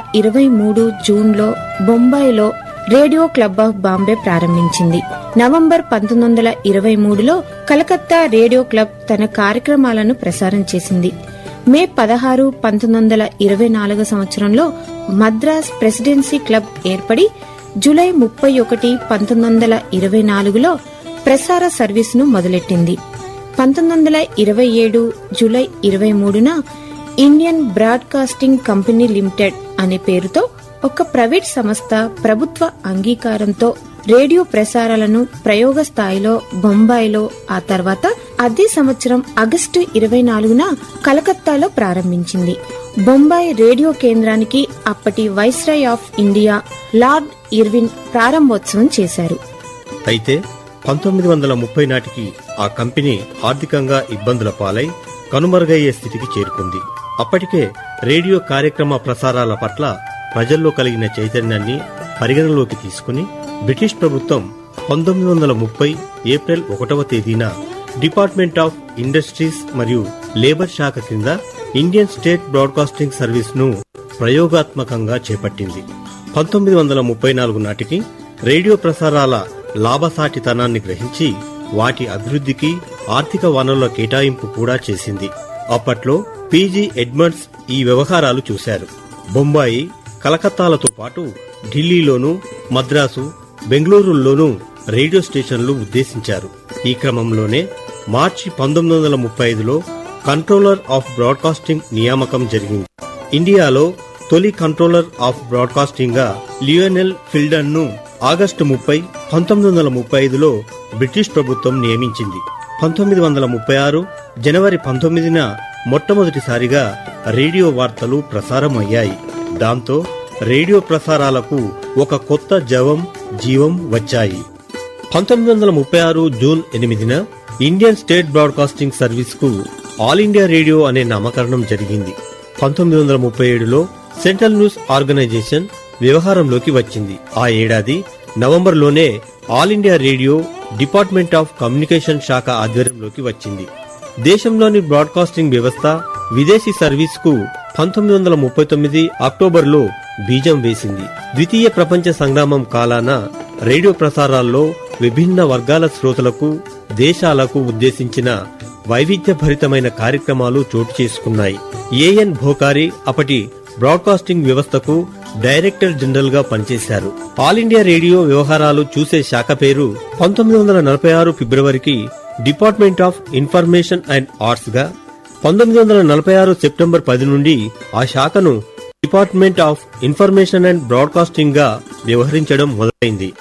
ఇరవై మూడు జూన్లో బొంబాయిలో రేడియో క్లబ్ ఆఫ్ బాంబే ప్రారంభించింది నవంబర్ పంతొమ్మిది వందల ఇరవై మూడులో కలకత్తా రేడియో క్లబ్ తన కార్యక్రమాలను ప్రసారం చేసింది మే పదహారు పంతొమ్మిది వందల ఇరవై నాలుగు సంవత్సరంలో మద్రాస్ ప్రెసిడెన్సీ క్లబ్ ఏర్పడి జూలై ముప్పై ఒకటి పంతొమ్మిది వందల ఇరవై నాలుగులో ప్రసార సర్వీసును మొదలెట్టింది పంతొమ్మిది వందల ఇరవై ఏడు జూలై ఇరవై మూడున ఇండియన్ బ్రాడ్కాస్టింగ్ కంపెనీ లిమిటెడ్ అనే పేరుతో ఒక ప్రైవేట్ సంస్థ ప్రభుత్వ అంగీకారంతో రేడియో ప్రసారాలను ప్రయోగ స్థాయిలో బొంబాయిలో ఆ తర్వాత అదే సంవత్సరం ఆగస్టు ఇరవై నాలుగున కలకత్తాలో ప్రారంభించింది బొంబాయి రేడియో కేంద్రానికి అప్పటి viceroy of India Lord Irwin ప్రారంభోత్సవం చేశారు అయితే పంతొమ్మిది వందల ముప్పై నాటికి ఆ కంపెనీ ఆర్థికంగా ఇబ్బందుల పాలై కనుమరుగయ్యే స్థితికి చేరుకుంది అప్పటికే రేడియో కార్యక్రమ ప్రసారాల పట్ల ప్రజల్లో కలిగిన చైతన్యాన్ని పరిగణలోకి తీసుకుని బ్రిటిష్ ప్రభుత్వం పంతొమ్మిది వందల ముప్పై ఏప్రిల్ ఒకటవ తేదీన డిపార్ట్మెంట్ ఆఫ్ ఇండస్ట్రీస్ మరియు లేబర్ శాఖ కింద ఇండియన్ స్టేట్ బ్రాడ్కాస్టింగ్ సర్వీస్ ను ప్రయోగాత్మకంగా చేపట్టింది పంతొమ్మిది వందల ముప్పై నాలుగు నాటికి రేడియో ప్రసారాల లాభసాటితనాన్ని గ్రహించి వాటి అభివృద్ధికి ఆర్థిక వనరుల కేటాయింపు కూడా చేసింది అప్పట్లో పీజీ ఎడ్మండ్స్ ఈ వ్యవహారాలు చూశారు బొంబాయి కలకత్తాలతో పాటు ఢిల్లీలోనూ మద్రాసు బెంగళూరుల్లోనూ రేడియో స్టేషన్లు ఉద్దేశించారు ఈ క్రమంలోనే మార్చి పంతొమ్మిది వందల ముప్పై ఐదులో కంట్రోలర్ ఆఫ్ బ్రాడ్కాస్టింగ్ నియామకం జరిగింది ఇండియాలో తొలి కంట్రోలర్ ఆఫ్ బ్రాడ్కాస్టింగ్ గా లియోనెల్ ఫిల్డన్ ను ఆగస్టు ముప్పై పంతొమ్మిది వందల ముప్పై ఐదులో బ్రిటిష్ ప్రభుత్వం నియమించింది పంతొమ్మిది వందల ముప్పై ఆరు జనవరి పంతొమ్మిదిన మొట్టమొదటిసారిగా రేడియో వార్తలు ప్రసారం అయ్యాయి దాంతో రేడియో ప్రసారాలకు ఒక కొత్త జవం జీవం వచ్చాయి పంతొమ్మిది వందల ముప్పై ఆరు జూన్ ఎనిమిదిన ఇండియన్ స్టేట్ బ్రాడ్కాస్టింగ్ సర్వీస్ కు ఆల్ ఇండియా రేడియో అనే నామకరణం జరిగింది పంతొమ్మిది వందల ముప్పై ఏడులో సెంట్రల్ న్యూస్ ఆర్గనైజేషన్ వ్యవహారంలోకి వచ్చింది ఆ ఏడాది నవంబర్లోనే all India radio department of communication శాఖ ఆధ్వర్యంలోకి వచ్చింది దేశంలోని బ్రాడ్కాస్టింగ్ వ్యవస్థ విదేశీ సర్వీస్ కు పంతొమ్మిది వందల ముప్పై తొమ్మిది అక్టోబర్లో బీజం వేసింది ద్వితీయ ప్రపంచ సంగ్రామం కాలాన రేడియో ప్రసారాల్లో విభిన్న వర్గాల శ్రోతలకు దేశాలకు ఉద్దేశించిన వైవిధ్యభరితమైన కార్యక్రమాలు చోటు చేసుకున్నాయి ఏఎన్ భోకారి అప్పటి బ్రాడ్కాస్టింగ్ వ్యవస్థకు డైరెక్టర్ జనరల్ గా పనిచేశారు ఆల్ ఇండియా రేడియో వ్యవహారాలు చూసే శాఖ పేరు పంతొమ్మిది వందల నలభై ఆరు ఫిబ్రవరికి department of information and arts గా పంతొమ్మిది వందల నలభై ఆరు సెప్టెంబర్ పది నుండి ఆ శాఖను department of information and broadcasting గా వ్యవహరించడం మొదలైంది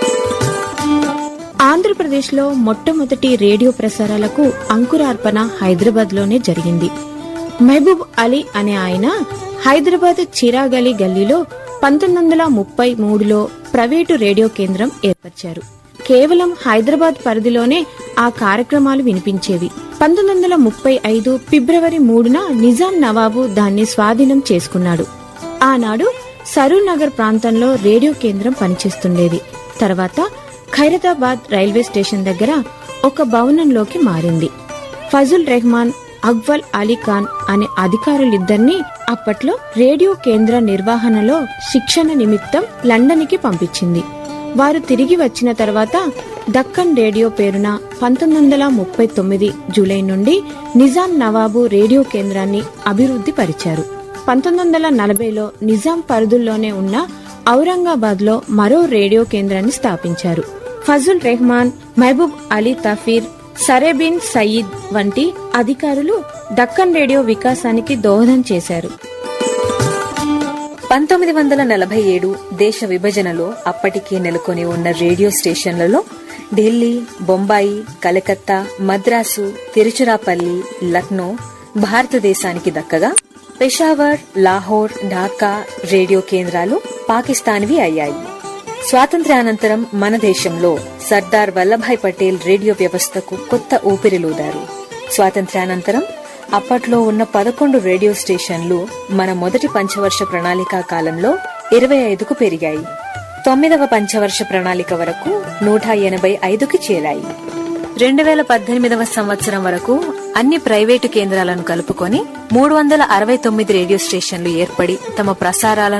ఆంధ్రప్రదేశ్లో మొట్టమొదటి రేడియో ప్రసారాలకు అంకురార్పణ హైదరాబాద్ లోనే జరిగింది మహబూబ్ అలీ అనే ఆయన హైదరాబాద్ చిరాగ్ అలీ గల్లీలో పంతొమ్మిది వందల ముప్పై మూడులో ప్రైవేటు రేడియో కేంద్రం ఏర్పరిచారు కేవలం హైదరాబాద్ పరిధిలోనే ఆ కార్యక్రమాలు వినిపించేవి పంతొమ్మిది వందల ముప్పై ఐదు ఫిబ్రవరి మూడున నిజాం నవాబు దాన్ని స్వాధీనం చేసుకున్నాడు ఆనాడు సరూర్ నగర్ ప్రాంతంలో రేడియో కేంద్రం పనిచేస్తుండేది తర్వాత ఖైరతాబాద్ రైల్వే స్టేషన్ దగ్గర ఒక భవనంలోకి మారింది ఫజుల్ రెహమాన్ అక్వల్ అలీ ఖాన్ అనే అధికారులిద్దరినీ అప్పట్లో రేడియో కేంద్ర నిర్వహణలో శిక్షణ నిమిత్తం లండన్కి పంపించింది వారు తిరిగి వచ్చిన తర్వాత దక్కన్ రేడియో పేరున పంతొమ్మిది వందల ముప్పై తొమ్మిది జూలై నుండి నిజాం నవాబు రేడియో కేంద్రాన్ని అభివృద్ధి పరిచారు పంతొమ్మిది వందల నలభైలో నిజాం పరిధుల్లోనే ఉన్న ఔరంగాబాద్ లో మరో రేడియో కేంద్రాన్ని స్థాపించారు ఫజుల్ రెహమాన్ మహబూబ్ అలీ తఫీర్ సరేబిన్ సయీద్ వంటి అధికారులు దక్కన్ రేడియో వికాసానికి దోహదం చేశారు పంతొమ్మిది వందల నలభై ఏడు దేశ విభజనలో అప్పటికే నెలకొని ఉన్న రేడియో స్టేషన్లలో ఢిల్లీ బొంబాయి కలకత్తా మద్రాసు తిరుచిరాపల్లి లక్నో భారతదేశానికి దక్కగా పెషావర్ లాహోర్ ఢాకా రేడియో కేంద్రాలు పాకిస్తాన్వి అయ్యాయి స్వాతంత్ర్యానంతరం మన దేశంలో సర్దార్ వల్లభాయ్ పటేల్ రేడియో వ్యవస్థకు కొత్త ఊపిరిలూదారు స్వాతంత్ర్యానంతరం అప్పట్లో ఉన్న పదకొండు రేడియో స్టేషన్లు మన మొదటి పంచవర్ష ప్రణాళికా కాలంలో ఇరవై ఐదుకు పెరిగాయి తొమ్మిదవ పంచవర్ష ప్రణాళిక వరకు నూట ఎనభై ఐదుకి చేరాయి రెండు వేల పద్దెనిమిదవ సంవత్సరం వరకు అన్ని ప్రైవేటు కేంద్రాలను కలుపుకొని మూడు వందల అరవై తొమ్మిది రేడియో స్టేషన్లు ఏర్పడి తమ ప్రసారాలను